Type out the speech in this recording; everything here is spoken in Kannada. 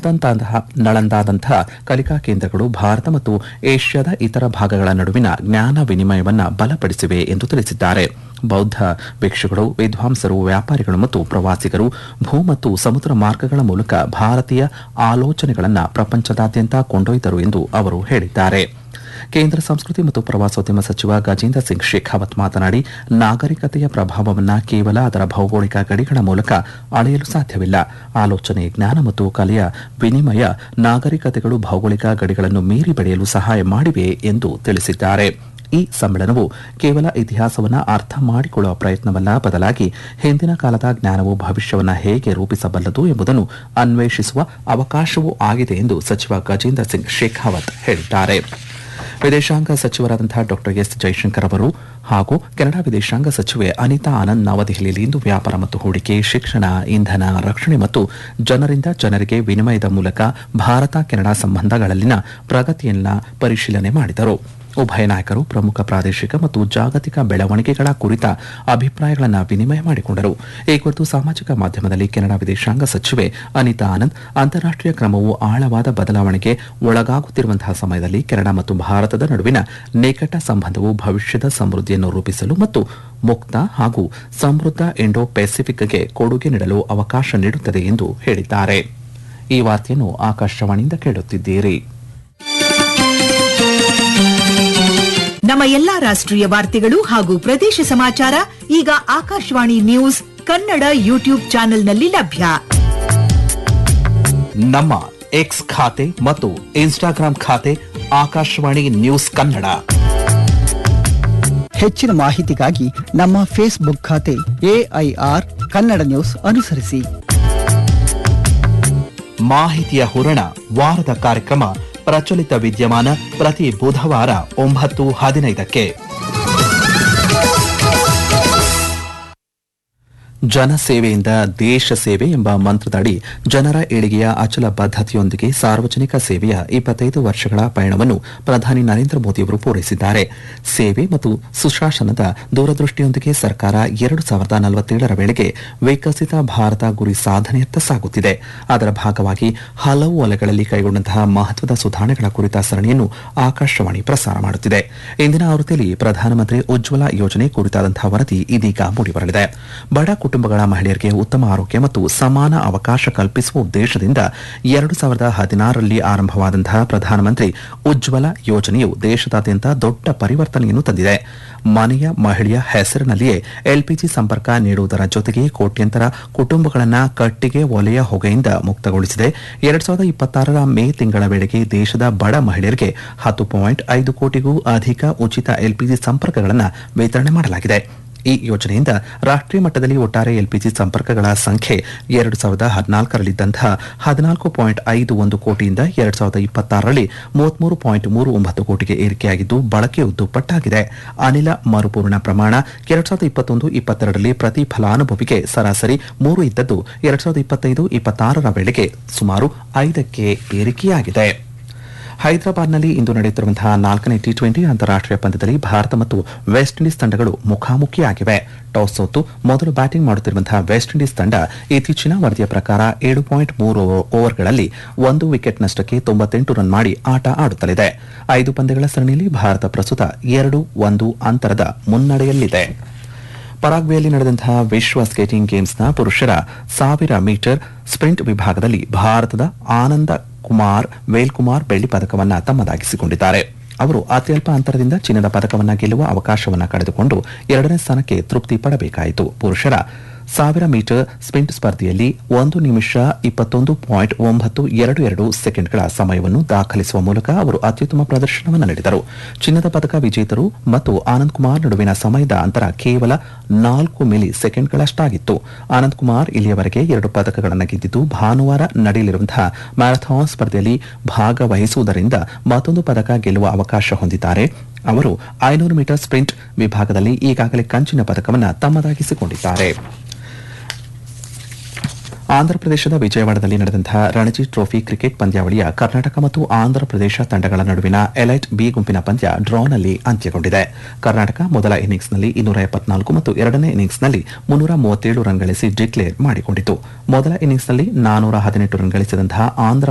ನಳದಂತಹ ನಳಂದಾದಂತಹ ಕಲಿಕಾ ಕೇಂದ್ರಗಳು ಭಾರತ ಮತ್ತು ಏಷ್ಯಾದ ಇತರ ಭಾಗಗಳ ನಡುವಿನ ಜ್ಞಾನ ವಿನಿಮಯವನ್ನ ಬಲಪಡಿಸಿವೆ ಎಂದು ತಿಳಿಸಿದ್ದಾರೆ ಬೌದ್ಧ ಭಿಕ್ಷುಗಳು ವಿದ್ವಾಂಸರು ವ್ಯಾಪಾರಿಗಳು ಮತ್ತು ಪ್ರವಾಸಿಗರು ಭೂ ಮತ್ತು ಸಮುದ್ರ ಮಾರ್ಗಗಳ ಮೂಲಕ ಭಾರತೀಯ ಆಲೋಚನೆಗಳನ್ನು ಪ್ರಪಂಚದಾದ್ಯಂತ ಕೊಂಡೊಯ್ದರು ಎಂದು ಅವರು ಹೇಳಿದ್ದಾರೆ ಕೇಂದ್ರ ಸಂಸ್ಕೃತಿ ಮತ್ತು ಪ್ರವಾಸೋದ್ಯಮ ಸಚಿವ ಗಜೇಂದ್ರ ಸಿಂಗ್ ಶೇಖಾವತ್ ಮಾತನಾಡಿ ನಾಗರಿಕತೆಯ ಪ್ರಭಾವವನ್ನು ಕೇವಲ ಅದರ ಭೌಗೋಳಿಕ ಗಡಿಗಳ ಮೂಲಕ ಅಳೆಯಲು ಸಾಧ್ಯವಿಲ್ಲ ಆಲೋಚನೆ ಜ್ಞಾನ ಮತ್ತು ಕಲೆಯ ವಿನಿಮಯ ನಾಗರಿಕತೆಗಳು ಭೌಗೋಳಿಕ ಗಡಿಗಳನ್ನು ಮೀರಿ ಬೆಳೆಯಲು ಸಹಾಯ ಮಾಡಿವೆ ಎಂದು ತಿಳಿಸಿದ್ದಾರೆ ಈ ಸಮ್ಮೇಳನವು ಕೇವಲ ಇತಿಹಾಸವನ್ನು ಅರ್ಥ ಮಾಡಿಕೊಳ್ಳುವ ಪ್ರಯತ್ನವಲ್ಲ ಬದಲಾಗಿ ಹಿಂದಿನ ಕಾಲದ ಜ್ಞಾನವು ಭವಿಷ್ಯವನ್ನು ಹೇಗೆ ರೂಪಿಸಬಲ್ಲದು ಎಂಬುದನ್ನು ಅನ್ವೇಷಿಸುವ ಅವಕಾಶವೂ ಆಗಿದೆ ಎಂದು ಸಚಿವ ಗಜೇಂದ್ರ ಸಿಂಗ್ ಶೇಖಾವತ್ ಹೇಳಿದ್ದಾರೆ ವಿದೇಶಾಂಗ ಸಚಿವರಾದಂತಹ ಡಾ ಎಸ್ ಜೈಶಂಕರ್ ಅವರು ಹಾಗೂ ಕೆನಡಾ ವಿದೇಶಾಂಗ ಸಚಿವೆ ಅನಿತಾ ಆನಂದ್ ನವದೆಹಲಿಯಲ್ಲಿ ಇಂದು ವ್ಯಾಪಾರ ಮತ್ತು ಹೂಡಿಕೆ ಶಿಕ್ಷಣ ಇಂಧನ ರಕ್ಷಣೆ ಮತ್ತು ಜನರಿಂದ ಜನರಿಗೆ ವಿನಿಮಯದ ಮೂಲಕ ಭಾರತ ಕೆನಡಾ ಸಂಬಂಧಗಳಲ್ಲಿನ ಪ್ರಗತಿಯನ್ನ ಪರಿಶೀಲನೆ ಮಾಡಿದರು ಉಭಯ ನಾಯಕರು ಪ್ರಮುಖ ಪ್ರಾದೇಶಿಕ ಮತ್ತು ಜಾಗತಿಕ ಬೆಳವಣಿಗೆಗಳ ಕುರಿತ ಅಭಿಪ್ರಾಯಗಳನ್ನು ವಿನಿಮಯ ಮಾಡಿಕೊಂಡರು ಈ ಕುರಿತು ಸಾಮಾಜಿಕ ಮಾಧ್ಯಮದಲ್ಲಿ ಕೆನಡಾ ವಿದೇಶಾಂಗ ಸಚಿವೆ ಅನಿತಾ ಆನಂದ್ ಅಂತಾರಾಷ್ಟೀಯ ಕ್ರಮವು ಆಳವಾದ ಬದಲಾವಣೆಗೆ ಒಳಗಾಗುತ್ತಿರುವಂತಹ ಸಮಯದಲ್ಲಿ ಕೆನಡಾ ಮತ್ತು ಭಾರತದ ನಡುವಿನ ನಿಕಟ ಸಂಬಂಧವು ಭವಿಷ್ಯದ ಸಮೃದ್ಧಿಯನ್ನು ರೂಪಿಸಲು ಮತ್ತು ಮುಕ್ತ ಹಾಗೂ ಸಮೃದ್ಧ ಇಂಡೋ ಪೆಸಿಫಿಕ್ಗೆ ಕೊಡುಗೆ ನೀಡಲು ಅವಕಾಶ ನೀಡುತ್ತದೆ ಎಂದು ಹೇಳಿದ್ದಾರೆ ಈ ವಾರ್ತೆಯನ್ನು ಆಕಾಶವಾಣಿಯಿಂದ ಕೇಳುತ್ತಿದ್ದೀರಿ ನಮ್ಮ ಎಲ್ಲಾ ರಾಷ್ಟ್ರೀಯ ವಾರ್ತೆಗಳು ಹಾಗೂ ಪ್ರದೇಶ ಸಮಾಚಾರ ಈಗ ಆಕಾಶವಾಣಿ ನ್ಯೂಸ್ ಕನ್ನಡ ಯೂಟ್ಯೂಬ್ ಚಾನೆಲ್ನಲ್ಲಿ ಲಭ್ಯ ನಮ್ಮ ಎಕ್ಸ್ ಖಾತೆ ಮತ್ತು ಇನ್ಸ್ಟಾಗ್ರಾಂ ಖಾತೆ ಆಕಾಶವಾಣಿ ನ್ಯೂಸ್ ಕನ್ನಡ ಹೆಚ್ಚಿನ ಮಾಹಿತಿಗಾಗಿ ನಮ್ಮ ಫೇಸ್ಬುಕ್ ಖಾತೆ ಎಐಆರ್ ಕನ್ನಡ ನ್ಯೂಸ್ ಅನುಸರಿಸಿ ಮಾಹಿತಿಯ ಹೂರಣ ವಾರದ ಕಾರ್ಯಕ್ರಮ ಪ್ರಚಲಿತ ವಿದ್ಯಮಾನ ಪ್ರತಿ ಬುಧವಾರ ಒಂಬತ್ತು ಹದಿನೈದಕ್ಕೆ ಜನಸೇವೆಯಿಂದ ದೇಶ ಸೇವೆ ಎಂಬ ಮಂತ್ರದಡಿ ಜನರ ಏಳಿಗೆಯ ಅಚಲ ಬದ್ಧತೆಯೊಂದಿಗೆ ಸಾರ್ವಜನಿಕ ಸೇವೆಯ ಇಪ್ಪತ್ತೈದು ವರ್ಷಗಳ ಪಯಣವನ್ನು ಪ್ರಧಾನಿ ನರೇಂದ್ರ ಮೋದಿಯವರು ಪೂರೈಸಿದ್ದಾರೆ ಸೇವೆ ಮತ್ತು ಸುಶಾಸನದ ದೂರದೃಷ್ಟಿಯೊಂದಿಗೆ ಸರ್ಕಾರ ಎರಡು ಸಾವಿರದ ನಲವತ್ತೇಳರ ವೇಳೆಗೆ ವಿಕಸಿತ ಭಾರತ ಗುರಿ ಸಾಧನೆಯತ್ತ ಸಾಗುತ್ತಿದೆ ಅದರ ಭಾಗವಾಗಿ ಹಲವು ವಲಯಗಳಲ್ಲಿ ಕೈಗೊಂಡಂತಹ ಮಹತ್ವದ ಸುಧಾರಣೆಗಳ ಕುರಿತ ಸರಣಿಯನ್ನು ಆಕಾಶವಾಣಿ ಪ್ರಸಾರ ಮಾಡುತ್ತಿದೆ ಇಂದಿನ ಆವೃತ್ತಿಯಲ್ಲಿ ಪ್ರಧಾನಮಂತ್ರಿ ಉಜ್ವಲ ಯೋಜನೆ ಕುರಿತಾದಂತಹ ವರದಿ ಇದೀಗ ಮೂಡಿಬರಲಿದೆ ಬಡ ಕುಟುಂಬಗಳ ಮಹಿಳೆಯರಿಗೆ ಉತ್ತಮ ಆರೋಗ್ಯ ಮತ್ತು ಸಮಾನ ಅವಕಾಶ ಕಲ್ಪಿಸುವ ಉದ್ದೇಶದಿಂದ ಎರಡು ಸಾವಿರದ ಹದಿನಾರರಲ್ಲಿ ಆರಂಭವಾದಂತಹ ಪ್ರಧಾನಮಂತ್ರಿ ಉಜ್ವಲ ಯೋಜನೆಯು ದೇಶದಾದ್ಯಂತ ದೊಡ್ಡ ಪರಿವರ್ತನೆಯನ್ನು ತಂದಿದೆ ಮನೆಯ ಮಹಿಳೆಯ ಹೆಸರಿನಲ್ಲಿಯೇ ಎಲ್ಪಿಜಿ ಸಂಪರ್ಕ ನೀಡುವುದರ ಜೊತೆಗೆ ಕೋಟ್ಯಂತರ ಕುಟುಂಬಗಳನ್ನು ಕಟ್ಟಿಗೆ ಒಲೆಯ ಹೊಗೆಯಿಂದ ಮುಕ್ತಗೊಳಿಸಿದೆ ಎರಡ್ ಸಾವಿರದ ಇಪ್ಪತ್ತಾರರ ಮೇ ತಿಂಗಳ ವೇಳೆಗೆ ದೇಶದ ಬಡ ಮಹಿಳೆಯರಿಗೆ ಹತ್ತು ಪಾಯಿಂಟ್ ಐದು ಕೋಟಿಗೂ ಅಧಿಕ ಉಚಿತ ಎಲ್ಪಿಜಿ ಸಂಪರ್ಕಗಳನ್ನು ವಿತರಣೆ ಮಾಡಲಾಗಿದೆ ಈ ಯೋಜನೆಯಿಂದ ರಾಷ್ಟ್ರೀಯ ಮಟ್ಟದಲ್ಲಿ ಒಟ್ಟಾರೆ ಎಲ್ಪಿಜಿ ಸಂಪರ್ಕಗಳ ಸಂಖ್ಯೆ ಎರಡು ಸಾವಿರದ ಹದಿನಾಲ್ಕರಲ್ಲಿದ್ದಂತಹ ಹದಿನಾಲ್ಕು ಪಾಯಿಂಟ್ ಐದು ಒಂದು ಕೋಟಿಯಿಂದ ಎರಡು ಸಾವಿರದ ಇಪ್ಪತ್ತಾರರಲ್ಲಿ ಮೂವತ್ಮೂರು ಪಾಯಿಂಟ್ ಮೂರು ಒಂಬತ್ತು ಕೋಟಿಗೆ ಏರಿಕೆಯಾಗಿದ್ದು ಬಳಕೆಯು ದುಪ್ಪಟ್ಟಾಗಿದೆ ಅನಿಲ ಮರುಪೂರಣ ಪ್ರಮಾಣ ಎರಡು ಸಾವಿರದ ಇಪ್ಪತ್ತೊಂದು ಇಪ್ಪತ್ತೆರಡರಲ್ಲಿ ಪ್ರತಿ ಫಲಾನುಭವಿಗೆ ಸರಾಸರಿ ಮೂರು ಇದ್ದದ್ದು ಎರಡು ಸಾವಿರದ ಇಪ್ಪತ್ತೈದು ಇಪ್ಪತ್ತಾರರ ವೇಳೆಗೆ ಸುಮಾರು ಐದಕ್ಕೆ ಏರಿಕೆಯಾಗಿದೆ ಹೈದರಾಬಾದ್ನಲ್ಲಿ ಇಂದು ನಡೆಯುತ್ತಿರುವಂತಹ ನಾಲ್ಕನೇ ಟಿ ಟ್ವೆಂಟಿ ಅಂತಾರಾಷ್ಟೀಯ ಪಂದ್ಯದಲ್ಲಿ ಭಾರತ ಮತ್ತು ವೆಸ್ಟ್ ಇಂಡೀಸ್ ತಂಡಗಳು ಮುಖಾಮುಖಿಯಾಗಿವೆ ಟಾಸ್ ಸೋತು ಮೊದಲು ಬ್ಯಾಟಿಂಗ್ ಮಾಡುತ್ತಿರುವಂತಹ ವೆಸ್ಟ್ ಇಂಡೀಸ್ ತಂಡ ಇತ್ತೀಚಿನ ವರದಿಯ ಪ್ರಕಾರ ಏಳು ಪಾಯಿಂಟ್ ಮೂರು ಓವರ್ಗಳಲ್ಲಿ ಒಂದು ವಿಕೆಟ್ ನಷ್ಟಕ್ಕೆ ತೊಂಬತ್ತೆಂಟು ರನ್ ಮಾಡಿ ಆಟ ಆಡುತ್ತಲಿದೆ ಐದು ಪಂದ್ಯಗಳ ಸರಣಿಯಲ್ಲಿ ಭಾರತ ಪ್ರಸ್ತುತ ಎರಡು ಒಂದು ಅಂತರದ ಮುನ್ನಡೆಯಲ್ಲಿದೆ ಪರಾಗ್ವೆಯಲ್ಲಿ ನಡೆದಂತಹ ವಿಶ್ವ ಸ್ಕೇಟಿಂಗ್ ಗೇಮ್ಸ್ನ ಪುರುಷರ ಸಾವಿರ ಮೀಟರ್ ಸ್ಪ್ರಿಂಟ್ ವಿಭಾಗದಲ್ಲಿ ಭಾರತದ ಆನಂದ ಕುಮಾರ್ ವೇಲ್ಕುಮಾರ್ ಬೆಳ್ಳಿ ಪದಕವನ್ನ ತಮ್ಮದಾಗಿಸಿಕೊಂಡಿದ್ದಾರೆ ಅವರು ಅತ್ಯಲ್ಪ ಅಂತರದಿಂದ ಚಿನ್ನದ ಪದಕವನ್ನ ಗೆಲ್ಲುವ ಅವಕಾಶವನ್ನ ಕಳೆದುಕೊಂಡು ಎರಡನೇ ಸ್ಥಾನಕ್ಕೆ ತೃಪ್ತಿ ಪಡಬೇಕಾಯಿತು ಪುರುಷರ ಸಾವಿರ ಮೀಟರ್ ಸ್ಪ್ರಿಂಟ್ ಸ್ಪರ್ಧೆಯಲ್ಲಿ ಒಂದು ನಿಮಿಷ ಇಪ್ಪತ್ತೊಂದು ಪಾಯಿಂಟ್ ಒಂಬತ್ತು ಎರಡು ಎರಡು ಸೆಕೆಂಡ್ಗಳ ಸಮಯವನ್ನು ದಾಖಲಿಸುವ ಮೂಲಕ ಅವರು ಅತ್ಯುತ್ತಮ ಪ್ರದರ್ಶನವನ್ನು ನೀಡಿದರು ಚಿನ್ನದ ಪದಕ ವಿಜೇತರು ಮತ್ತು ಆನಂದ್ ಕುಮಾರ್ ನಡುವಿನ ಸಮಯದ ಅಂತರ ಕೇವಲ ನಾಲ್ಕು ಮಿಲಿ ಸೆಕೆಂಡ್ಗಳಷ್ಟಾಗಿತ್ತು ಆನಂದ್ ಕುಮಾರ್ ಇಲ್ಲಿಯವರೆಗೆ ಎರಡು ಪದಕಗಳನ್ನು ಗೆದ್ದಿದ್ದು ಭಾನುವಾರ ನಡೆಯಲಿರುವಂತಹ ಮ್ಯಾರಥಾನ್ ಸ್ಪರ್ಧೆಯಲ್ಲಿ ಭಾಗವಹಿಸುವುದರಿಂದ ಮತ್ತೊಂದು ಪದಕ ಗೆಲ್ಲುವ ಅವಕಾಶ ಹೊಂದಿದ್ದಾರೆ ಅವರು ಐನೂರು ಮೀಟರ್ ಸ್ಪ್ರಿಂಟ್ ವಿಭಾಗದಲ್ಲಿ ಈಗಾಗಲೇ ಕಂಚಿನ ಪದಕವನ್ನು ತಮ್ಮದಾಗಿಸಿಕೊಂಡಿದ್ದಾರೆ ಆಂಧ್ರಪ್ರದೇಶದ ವಿಜಯವಾಡದಲ್ಲಿ ನಡೆದಂತಹ ರಣಜಿ ಟ್ರೋಫಿ ಕ್ರಿಕೆಟ್ ಪಂದ್ಯಾವಳಿಯ ಕರ್ನಾಟಕ ಮತ್ತು ಆಂಧ್ರಪ್ರದೇಶ ತಂಡಗಳ ನಡುವಿನ ಎಲೈಟ್ ಬಿ ಗುಂಪಿನ ಪಂದ್ಯ ಡ್ರಾನಲ್ಲಿ ಅಂತ್ಯಗೊಂಡಿದೆ ಕರ್ನಾಟಕ ಮೊದಲ ಇನ್ನಿಂಗ್ಸ್ನಲ್ಲಿ ಇನ್ನೂರ ಎಪ್ಪತ್ನಾಲ್ಕು ಮತ್ತು ಎರಡನೇ ಇನ್ನಿಂಗ್ಸ್ನಲ್ಲಿ ಮುನ್ನೂರ ಮೂವತ್ತೇಳು ರನ್ ಗಳಿಸಿ ಡಿಕ್ಲೇರ್ ಮಾಡಿಕೊಂಡಿತು ಮೊದಲ ಇನ್ನಿಂಗ್ಸ್ನಲ್ಲಿ ನಾನೂರ ಹದಿನೆಂಟು ರನ್ ಗಳಿಸಿದಂತಹ ಆಂಧ್ರ